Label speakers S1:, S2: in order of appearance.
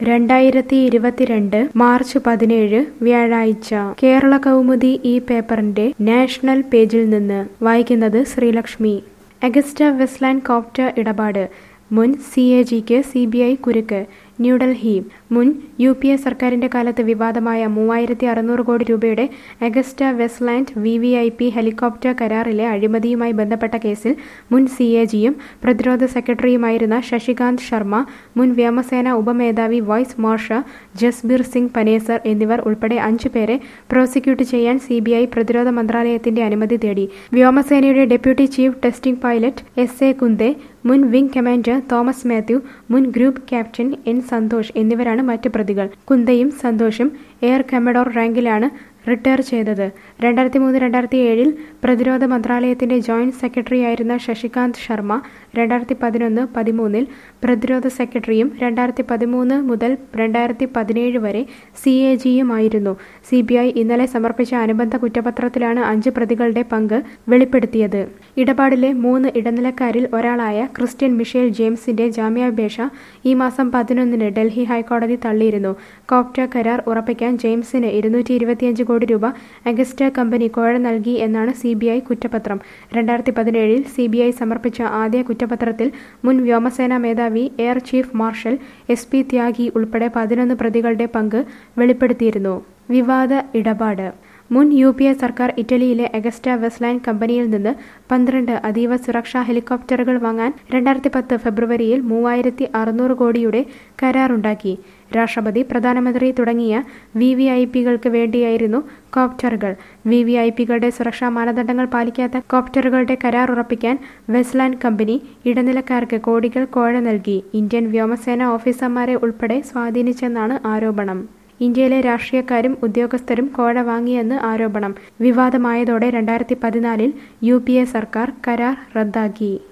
S1: രണ്ടായിരത്തി ഇരുപത്തിരണ്ട് മാർച്ച് പതിനേഴ് വ്യാഴാഴ്ച കേരള കൗമുദി ഈ പേപ്പറിന്റെ നാഷണൽ പേജിൽ നിന്ന് വായിക്കുന്നത് ശ്രീലക്ഷ്മി അഗസ്റ്റ വെസ്റ്റ്ലാൻഡ് കോപ്റ്റർ ഇടപാട് മുൻ സി എ ജിക്ക് സി ബി ഐ കുരുക്ക് ന്യൂഡൽഹി മുൻ യു പി എ സർക്കാരിന്റെ കാലത്ത് വിവാദമായ മൂവായിരത്തി അറുന്നൂറ് കോടി രൂപയുടെ Agusta Westland V V I P helicopter കരാറിലെ അഴിമതിയുമായി ബന്ധപ്പെട്ട കേസിൽ മുൻ സി എ ജിയും പ്രതിരോധ സെക്രട്ടറിയുമായിരുന്ന ശശികാന്ത് ശർമ്മ മുൻ വ്യോമസേന ഉപമേധാവി വൈസ് മാർഷൽ ജസ്ബീർ സിംഗ് പനേസർ എന്നിവർ ഉൾപ്പെടെ അഞ്ചു പേരെ പ്രോസിക്യൂട്ട് ചെയ്യാൻ സി ബി ഐ പ്രതിരോധ മന്ത്രാലയത്തിന്റെ അനുമതി തേടി വ്യോമസേനയുടെ deputy chief testing pilot S A Kunte മുൻ വിംഗ് കമാൻഡർ തോമസ് മാത്യു മുൻ ഗ്രൂപ്പ് ക്യാപ്റ്റൻ എൻ സന്തോഷ് എന്നിവരാണ് മറ്റ് പ്രതികൾ കുന്തയും സന്തോഷും എയർ കമഡോർ റാങ്കിലാണ് റിട്ടയർ ചെയ്തത് രണ്ടായിരത്തി മൂന്ന് രണ്ടായിരത്തി ഏഴിൽ പ്രതിരോധ മന്ത്രാലയത്തിന്റെ ജോയിന്റ് സെക്രട്ടറിയായിരുന്ന ശശികാന്ത് ശർമ്മ രണ്ടായിരത്തി പതിനൊന്ന് പതിമൂന്നിൽ പ്രതിരോധ സെക്രട്ടറിയും രണ്ടായിരത്തി പതിമൂന്ന് മുതൽ രണ്ടായിരത്തി പതിനേഴ് വരെ സി എ ജിയുമായിരുന്നു സി ബി ഐ ഇന്നലെ സമർപ്പിച്ച അനുബന്ധ കുറ്റപത്രത്തിലാണ് അഞ്ച് പ്രതികളുടെ പങ്ക് വെളിപ്പെടുത്തിയത് ഇടപാടിലെ മൂന്ന് ഇടനിലക്കാരിൽ ഒരാളായ ക്രിസ്ത്യൻ മിഷേൽ ജെയിംസിന്റെ ജാമ്യാപേക്ഷ ഈ മാസം പതിനൊന്നിന് ഡൽഹി ഹൈക്കോടതി തള്ളിയിരുന്നു കോപ്റ്റർ കരാർ ഉറപ്പിക്കാൻ ജെയിംസിന് ഇരുന്നൂറ്റി ഇരുപത്തിയഞ്ച് കോടി രൂപ അഗസ്റ്റ കമ്പനി കോഴ നൽകി എന്നാണ് സി ബി ഐ കുറ്റപത്രം രണ്ടായിരത്തി പതിനേഴിൽ സി ബി ഐ സമർപ്പിച്ച ആദ്യ കുറ്റപത്രത്തിൽ മുൻ വ്യോമസേനാ മേധാവി air chief marshal S P Tyagi ഉൾപ്പെടെ പതിനൊന്ന് പ്രതികളുടെ പങ്ക് വെളിപ്പെടുത്തിയിരുന്നു വിവാദ ഇടപാട് മുൻ യു പി എ സർക്കാർ ഇറ്റലിയിലെ അഗസ്റ്റ വെസ്റ്റ്ലാൻഡ് കമ്പനിയിൽ നിന്ന് പന്ത്രണ്ട് അതീവ സുരക്ഷാ ഹെലികോപ്റ്ററുകൾ വാങ്ങാൻ രണ്ടായിരത്തി പത്ത് ഫെബ്രുവരിയിൽ മൂവായിരത്തി അറുന്നൂറ് കോടിയുടെ കരാറുണ്ടാക്കി രാഷ്ട്രപതി പ്രധാനമന്ത്രി തുടങ്ങിയ വി വി ഐ പികൾക്ക് വേണ്ടിയായിരുന്നു കോപ്റ്ററുകൾ വി വി ഐ പികളുടെ സുരക്ഷാ മാനദണ്ഡങ്ങൾ പാലിക്കാത്ത കോപ്റ്ററുകളുടെ കരാർ ഉറപ്പിക്കാൻ വെസ്റ്റ്ലാൻഡ് കമ്പനി ഇടനിലക്കാർക്ക് കോടികൾ കോഴ നൽകി ഇന്ത്യൻ വ്യോമസേന ഓഫീസർമാരെ ഉൾപ്പെടെ സ്വാധീനിച്ചെന്നാണ് ആരോപണം ഇന്ത്യയിലെ രാഷ്ട്രീയക്കാരും ഉദ്യോഗസ്ഥരും കോഴ വാങ്ങിയെന്ന് ആരോപണം വിവാദമായതോടെ രണ്ടായിരത്തി പതിനാലിൽ യു പി എ സർക്കാർ കരാർ റദ്ദാക്കി